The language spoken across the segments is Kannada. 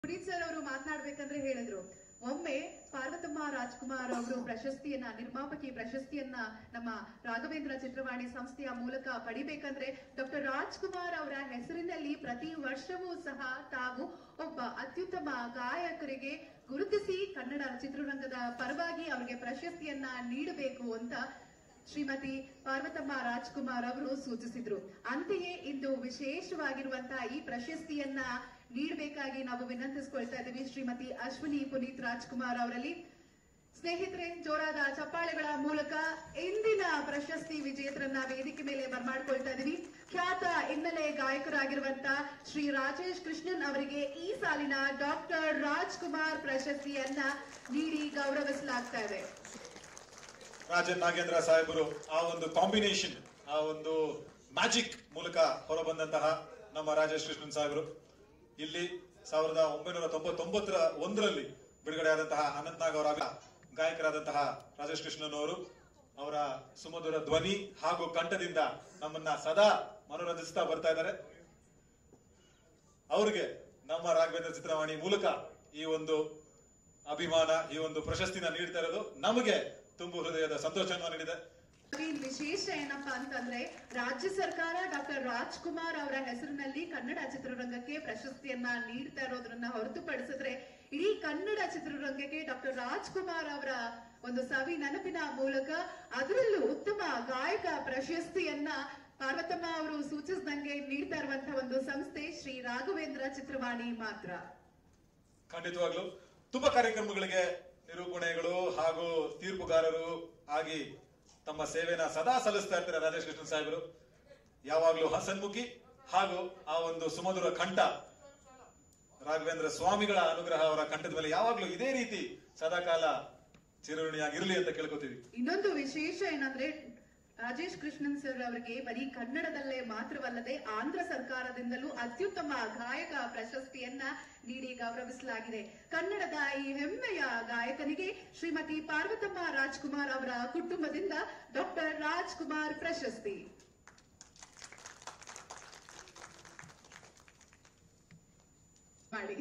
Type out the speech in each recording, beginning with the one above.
ಪುನೀತ್ ಸರ್ ಅವರು ಮಾತನಾಡ್ಬೇಕಂದ್ರೆ ಹೇಳಿದ್ರು ಒಮ್ಮೆ ಪಾರ್ವತಮ್ಮ ರಾಜ್ಕುಮಾರ್ ಅವರು ಪ್ರಶಸ್ತಿಯನ್ನ ನಿರ್ಮಾಪಕಿ ಪ್ರಶಸ್ತಿಯನ್ನ ನಮ್ಮ ರಾಘವೇಂದ್ರ ಚಿತ್ರವಾಣಿ ಸಂಸ್ಥೆಯ ಮೂಲಕ ಪಡಿಬೇಕಂದ್ರೆ ಡಾಕ್ಟರ್ ರಾಜ್ಕುಮಾರ್ ಅವರ ಹೆಸರಿನಲ್ಲಿ ಪ್ರತಿ ವರ್ಷವೂ ಸಹ ತಾವು ಒಬ್ಬ ಅತ್ಯುತ್ತಮ ಗಾಯಕರಿಗೆ ಗುರುತಿಸಿ ಕನ್ನಡ ಚಿತ್ರರಂಗದ ಪರವಾಗಿ ಅವರಿಗೆ ಪ್ರಶಸ್ತಿಯನ್ನ ನೀಡಬೇಕು ಅಂತ ಶ್ರೀಮತಿ ಪಾರ್ವತಮ್ಮ ರಾಜ್ಕುಮಾರ್ ಅವರು ಸೂಚಿಸಿದ್ರು ಅಂತೆಯೇ ಇಂದು ವಿಶೇಷವಾಗಿರುವಂತಹ ಈ ಪ್ರಶಸ್ತಿಯನ್ನ ನೀಡಬೇಕಾಗಿ ನಾವು ವಿನಂತಿಸಿಕೊಳ್ತಾ ಇದ್ದೀವಿ ಶ್ರೀಮತಿ ಅಶ್ವಿನಿ ಪುನೀತ್ ರಾಜ್ಕುಮಾರ್ ಅವರಲ್ಲಿ ಸ್ನೇಹಿತರೆ ಜೋರಾದ ಚಪ್ಪಾಳೆಗಳ ಮೂಲಕ ಇಂದಿನ ಪ್ರಶಸ್ತಿ ವಿಜೇತರನ್ನ ವೇದಿಕೆ ಮೇಲೆ ಬರ್ಮಾಡ್ಕೊಳ್ತಾ ಇದೀವಿ ಖ್ಯಾತ ಹಿನ್ನೆಲೆ ಗಾಯಕರಾಗಿರುವಂತ ಶ್ರೀ ರಾಜೇಶ್ ಕೃಷ್ಣನ್ ಅವರಿಗೆ ಈ ಸಾಲಿನ ಡಾಕ್ಟರ್ ರಾಜ್ಕುಮಾರ್ ಪ್ರಶಸ್ತಿಯನ್ನ ನೀಡಿ ಗೌರವಿಸಲಾಗ್ತಾ ಇದೆ ರಾಜನ್ ನಾಗೇಂದ್ರ ಸಾಹೇಬರು ಆ ಒಂದು ಕಾಂಬಿನೇಷನ್ ಆ ಒಂದು ಮ್ಯಾಜಿಕ್ ಮೂಲಕ ಹೊರಬಂದಂತಹ ನಮ್ಮ ರಾಜೇಶ್ ಕೃಷ್ಣನ್ ಸಾಹೇಬರು ಇಲ್ಲಿ ಸಾವಿರದ ಒಂಬೈನೂರ ತೊಂಬತ್ತೊಂಬತ್ತರ ಒಂದರಲ್ಲಿ ಬಿಡುಗಡೆಯಾದಂತಹ ಅನಂತ್ನಾಗ್ ಅವರ ಅಭಿ- ಗಾಯಕರಾದಂತಹ ರಾಜೇಶ್ ಕೃಷ್ಣನ್ ಅವರು ಅವರ ಸುಮಧುರ ಧ್ವನಿ ಹಾಗೂ ಕಂಠದಿಂದ ನಮ್ಮನ್ನ ಸದಾ ಮನೋರಂಜಿಸ್ತಾ ಬರ್ತಾ ಇದ್ದಾರೆ ಅವ್ರಿಗೆ ನಮ್ಮ ರಾಘವೇಂದ್ರ ಚಿತ್ರವಾಣಿ ಮೂಲಕ ಈ ಒಂದು ಅಭಿಮಾನ ಈ ಒಂದು ಪ್ರಶಸ್ತಿನ ನೀಡ್ತಾ ಇರೋದು ನಮಗೆ ತುಂಬು ಹೃದಯದ ಸಂತೋಷವನ್ನು ನೀಡಿದೆ ಇಲ್ಲಿ ವಿಶೇಷ ಏನಪ್ಪಾ ಅಂತಂದ್ರೆ ರಾಜ್ಯ ಸರ್ಕಾರ ಡಾಕ್ಟರ್ ರಾಜ್ಕುಮಾರ್ ಅವರ ಹೆಸರಿನಲ್ಲಿ ಕನ್ನಡ ಚಿತ್ರರಂಗಕ್ಕೆ ಪ್ರಶಸ್ತಿಯನ್ನ ನೀಡ್ತಾ ಇರೋದ್ರನ್ನ ಹೊರತುಪಡಿಸಿದ್ರೆ ಇಡೀ ಕನ್ನಡ ಚಿತ್ರರಂಗಕ್ಕೆ ಡಾಕ್ಟರ್ ರಾಜ್ಕುಮಾರ್ ಅವರ ಒಂದು ಸವಿ ನೆನಪಿನ ಮೂಲಕ ಅದರಲ್ಲೂ ಉತ್ತಮ ಗಾಯಕ ಪ್ರಶಸ್ತಿಯನ್ನ ಪಾರ್ವತಮ್ಮ ಅವರು ಸೂಚಿಸಿದಂಗೆ ನೀಡ್ತಾ ಇರುವಂತಹ ಒಂದು ಸಂಸ್ಥೆ ಶ್ರೀ ರಾಘವೇಂದ್ರ ಚಿತ್ರವಾಣಿ ಮಾತ್ರ ಖಂಡಿತವಾಗ್ಲು ತುಂಬಾ ಕಾರ್ಯಕ್ರಮಗಳಿಗೆ ನಿರೂಪಣೆಗಳು ಹಾಗೂ ತೀರ್ಪುಗಾರರು ಆಗಿ ತಮ್ಮ ಸೇವೆನ ಸದಾ ಸಲ್ಲಿಸ್ತಾ ಇರ್ತಾರೆ ರಾಜೇಶ್ ಕೃಷ್ಣ ಸಾಹೇಬರು ಯಾವಾಗ್ಲೂ ಹಸನ್ಮುಖಿ ಹಾಗೂ ಆ ಒಂದು ಸುಮಧುರ ಕಂಠ ರಾಘವೇಂದ್ರ ಸ್ವಾಮಿಗಳ ಅನುಗ್ರಹ ಅವರ ಕಂಠದ ಮೇಲೆ ಯಾವಾಗ್ಲೂ ಇದೇ ರೀತಿ ಸದಾಕಾಲ ಚಿರಋಣಿಯಾಗಿರ್ಲಿ ಅಂತ ಕೇಳ್ಕೊತೀವಿ ಇನ್ನೊಂದು ವಿಶೇಷ ಏನಂದ್ರೆ ರಾಜೇಶ್ ಕೃಷ್ಣನ್ ಸರ್ ಅವರಿಗೆ ಬರೀ ಕನ್ನಡದಲ್ಲೇ ಮಾತ್ರವಲ್ಲದೆ ಆಂಧ್ರ ಸರ್ಕಾರದಿಂದಲೂ ಅತ್ಯುತ್ತಮ ಗಾಯಕ ಪ್ರಶಸ್ತಿಯನ್ನ ನೀಡಿ ಗೌರವಿಸಲಾಗಿದೆ ಕನ್ನಡದ ಈ ಹೆಮ್ಮೆಯ ಗಾಯಕನಿಗೆ ಶ್ರೀಮತಿ ಪಾರ್ವತಮ್ಮ ರಾಜ್ಕುಮಾರ್ ಅವರ ಕುಟುಂಬದಿಂದ ಡಾಕ್ಟರ್ ರಾಜ್ಕುಮಾರ್ ಪ್ರಶಸ್ತಿ ಮಾಡಿ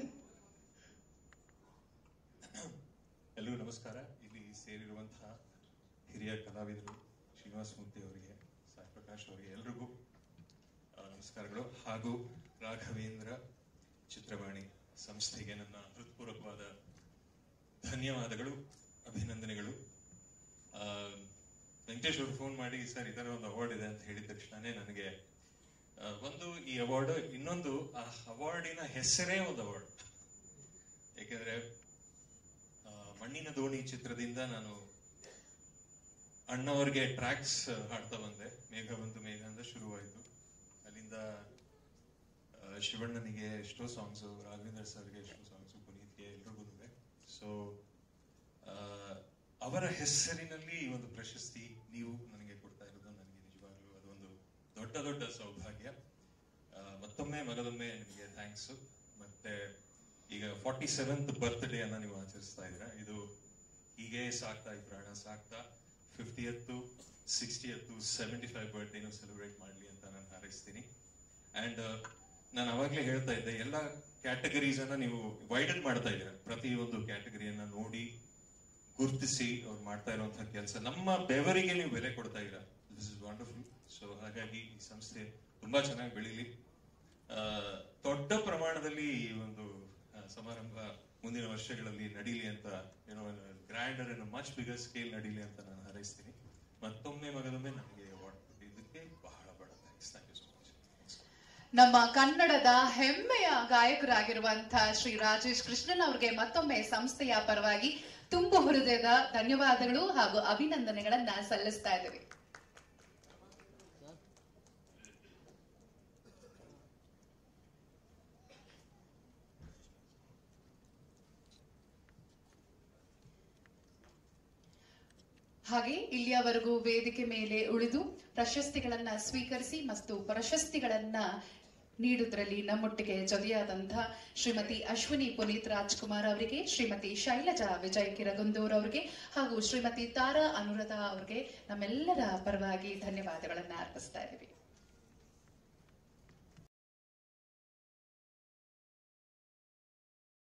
ಎಲ್ಲರಿಗೂ ನಮಸ್ಕಾರ ಇಲ್ಲಿ ಸೇರಿರುವಂತಹ ಹಿರಿಯ ಕಲಾವಿದರು ಶ್ರೀನಿವಾಸ ಮೂರ್ತಿ ಅವರಿಗೆ ಸಾಯಿ ಪ್ರಕಾಶ್ ಅವರಿಗೆ ಎಲ್ರಿಗೂ ಆ, ನಮಸ್ಕಾರಗಳು ಹಾಗೂ ರಾಘವೇಂದ್ರ ಚಿತ್ರವಾಣಿ ಸಂಸ್ಥೆಗೆ ನನ್ನ ಹೃತ್ಪೂರ್ವಕವಾದ ಧನ್ಯವಾದಗಳು ಅಭಿನಂದನೆಗಳು ಆ, ವೆಂಕಟೇಶ್ ಅವರು ಫೋನ್ ಮಾಡಿ ಸರ್ ಈ ತರ ಒಂದು ಅವಾರ್ಡ್ ಇದೆ ಅಂತ ಹೇಳಿದ ತಕ್ಷಣನೇ ನನಗೆ ಆ, ಒಂದು ಈ ಅವಾರ್ಡ್ ಇನ್ನೊಂದು ಆ ಅವಾರ್ಡಿನ ಹೆಸರೇ ಒಂದು ಅವಾರ್ಡ್ ಯಾಕೆಂದ್ರೆ ಆ, ಮಣ್ಣಿನ ದೋಣಿ ಚಿತ್ರದಿಂದ ನಾನು ಅಣ್ಣವ್ರಿಗೆ ಟ್ರ್ಯಾಕ್ಸ್ ಹಾಡ್ತಾ ಬಂದೆ ಮೇಘ ಬಂತು ಮೇಘ ಅಂತ ಶುರುವಾಯಿತು ಅಲ್ಲಿಂದ ಆ, ಶಿವಣ್ಣನಿಗೆ ಎಷ್ಟೋ ಸಾಂಗ್ಸ್ ರಾಘವೇಂದ್ರ ಸರ್ಗೆ ಎಷ್ಟೋ ಸಾಂಗ್ಸ್ ಪುನೀತ್ಗೆ ಎಲ್ರಿಗೂ ಸೊ ಅವರ ಹೆಸರಿನಲ್ಲಿ ಈ ಒಂದು ಪ್ರಶಸ್ತಿ ನೀವು ನನಗೆ ಕೊಡ್ತಾ ಇರೋದು ನನಗೆ ನಿಜವಾಗ್ಲೂ ಅದೊಂದು ದೊಡ್ಡ ದೊಡ್ಡ ಸೌಭಾಗ್ಯ ಆ, ಮತ್ತೊಮ್ಮೆ ಮಗದೊಮ್ಮೆ ನಿಮಗೆ ಥ್ಯಾಂಕ್ಸ್ ಮತ್ತೆ ಈಗ ಫಾರ್ಟಿ ಸೆವೆಂತ್ ಬರ್ತ್ಡೇ ಅನ್ನ ನೀವು ಆಚರಿಸ್ತಾ ಇದ್ದೀರಾ ಇದು ಹೀಗೆ ಸಾಕ್ತಾ ಈ ಪ್ರಾಣ ಸಾಕ್ತಾ ಫಿಫ್ಟಿಯತ್ತು ಸಿಕ್ಸ್ಟಿಯತ್ತು ಸೆವೆಂಟಿ ಫೈವ್ ಬರ್ತ್ಡೇನು ಸೆಲೆಬ್ರೇಟ್ ಮಾಡಲಿ ಅಂತ ನಾನು ಹಾರೈಸ್ತೀನಿ ಅಂಡ್ ನಾನು ಅವಾಗ್ಲೇ ಹೇಳ್ತಾ ಇದ್ದೆ ಎಲ್ಲ ಕ್ಯಾಟಗರೀಸ್ ಅನ್ನ ನೀವು ವೈಡನ್ ಮಾಡ್ತಾ ಇದ್ದೀರಾ ಪ್ರತಿ ಒಂದು ಕ್ಯಾಟಗರಿಯನ್ನ ನೋಡಿ ಗುರುತಿಸಿ ಅವ್ರು ಮಾಡ್ತಾ ಇರುವಂತಹ ಕೆಲಸ ನಮ್ಮ ಬೆವರಿಗೆ ನೀವು ಬೆಲೆ ಕೊಡ್ತಾ ಇದ್ದೀರಾ ದಿಸ್ ಇಸ್ ವಂಡರ್ಫುಲ್ ಸೊ ಹಾಗಾಗಿ ಈ ಸಂಸ್ಥೆ ತುಂಬಾ ಚೆನ್ನಾಗಿ ಬೆಳೀಲಿ ಆ, ದೊಡ್ಡ ಪ್ರಮಾಣದಲ್ಲಿ ಈ ಒಂದು ಆ, ಸಮಾರಂಭ ಮುಂದಿನ ವರ್ಷಗಳಲ್ಲಿ ನಡೀಲಿ ಅಂತ ಏನೋ ಗ್ರ್ಯಾಂಡರ್ ಮಚ್ ಬಿಗರ್ ಸ್ಕೇಲ್ ನಡೀಲಿ ಅಂತ ನಾನು ಹಾರೈಸ್ತೀನಿ ಮತ್ತೊಮ್ಮೆ ಮಗದೊಮ್ಮೆ ನನಗೆ ಅವಾರ್ಡ್ ಕೊಟ್ಟಿದ್ದಕ್ಕೆ ಬಹಳ ಬಹಳ thanks thank you so much ನಮ್ಮ ಕನ್ನಡದ ಹೆಮ್ಮೆಯ ಗಾಯಕರಾಗಿರುವಂತಹ ಶ್ರೀ ರಾಜೇಶ್ ಕೃಷ್ಣನ್ ಅವರಿಗೆ ಮತ್ತೊಮ್ಮೆ ಸಂಸ್ಥೆಯ ಪರವಾಗಿ ತುಂಬು ಹೃದಯದ ಧನ್ಯವಾದಗಳು ಹಾಗೂ ಅಭಿನಂದನೆಗಳನ್ನ ಸಲ್ಲಿಸ್ತಾ ಇದ್ದೀವಿ ಹಾಗೆ ಇಲ್ಲಿಯವರೆಗೂ ವೇದಿಕೆ ಮೇಲೆ ಉಳಿದು ಪ್ರಶಸ್ತಿಗಳನ್ನ ಸ್ವೀಕರಿಸಿ ಮತ್ತು ಪ್ರಶಸ್ತಿಗಳನ್ನ ನೀಡುವುದರಲ್ಲಿ ನಮ್ಮೊಟ್ಟಿಗೆ ಜೊತೆಯಾದಂತಹ ಶ್ರೀಮತಿ ಅಶ್ವಿನಿ ಪುನೀತ್ ರಾಜ್ಕುಮಾರ್ ಅವರಿಗೆ ಶ್ರೀಮತಿ ಶೈಲಜಾ ವಿಜಯ್ ಕಿರಗುಂದೂರ್ ಅವರಿಗೆ ಹಾಗೂ ಶ್ರೀಮತಿ ತಾರಾ ಅನುರಾಧ ಅವರಿಗೆ ನಮ್ಮೆಲ್ಲರ ಪರವಾಗಿ ಧನ್ಯವಾದಗಳನ್ನ ಅರ್ಪಿಸ್ತಾ ಇದ್ದೀವಿ